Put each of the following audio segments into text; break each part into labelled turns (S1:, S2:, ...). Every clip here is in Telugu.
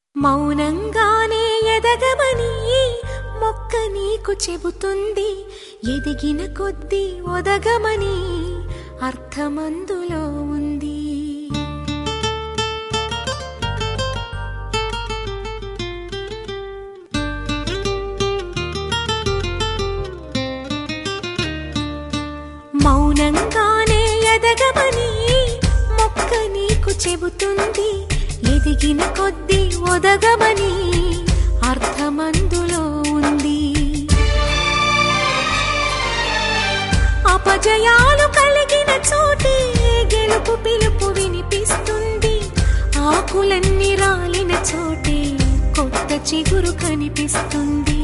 S1: మౌనంగానే ఎదగమని మొక్క నీకు చెబుతుంది ఎదిగిన కొద్దీ ఒదగమని అర్థమందులో ఉంది మౌనంగానే ఎదగమని మొక్క నీకు చెబుతుంది ఎదిగిన కొద్దీ ఒదగమని అర్థమందులో ఉంది అపజయాలు కలిగిన చోటే గెలుపు పిలుపు వినిపిస్తుంది ఆకులన్నీ రాలిన చోటే కొత్త చిగురు కనిపిస్తుంది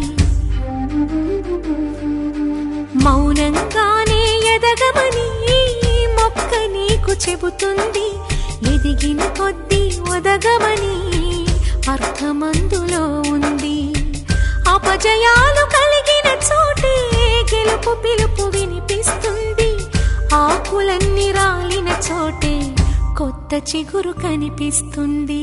S1: మౌనంగానే ఎదగమని మొక్క నీకు చెబుతుంది ఎదిగిన కొద్దీ ఒదగమని అర్థమందులో ఉంది అపజయాలు కలిగిన చోటే గెలుపు పిలుపు వినిపిస్తుంది ఆకులన్నీ రాలిన చోటే కొత్త చిగురు కనిపిస్తుంది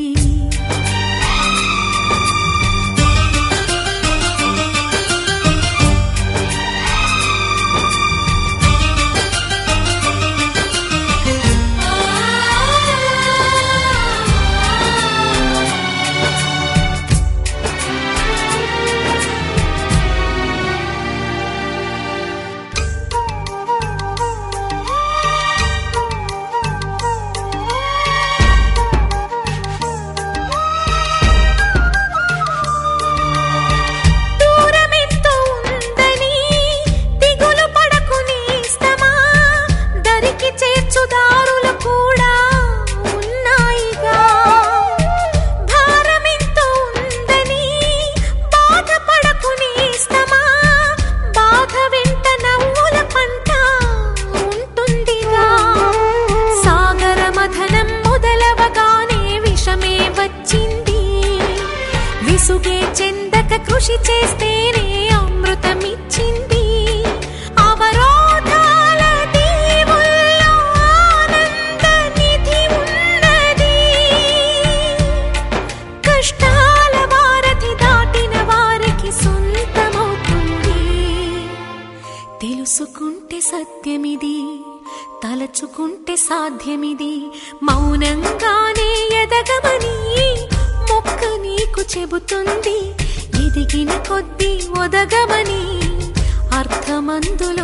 S1: దూరమెంతో ఉందని దిగులు పడకు నేస్తమా దరికి చేర్చుదారులు కూడా ఉన్నాయిగా భారమెంతో ఉందని బాధపడకు నేస్తమా బాధ వెంట నవ్వుల పంట ఉంటుందిగా సాగర మథనం మొదలవగానే విషమే వచ్చింది విసుగే చెందక కృషి చేస్తేనే అమృతమిచ్చింది అవరోధాల దీవుల్లో ఆనంద నిధి ఉన్నది కష్టాల వారధి దాటిన వారికి సొంతమవుతుంది తెలుసుకుంటే సత్యమిది తలచుకుంటే సాధ్యమిది మౌనంగానే ఎదగమని మొక్క నీకు చెబుతుంది ఎదిగిన కొద్దీ ఒదగమని అర్థమందులో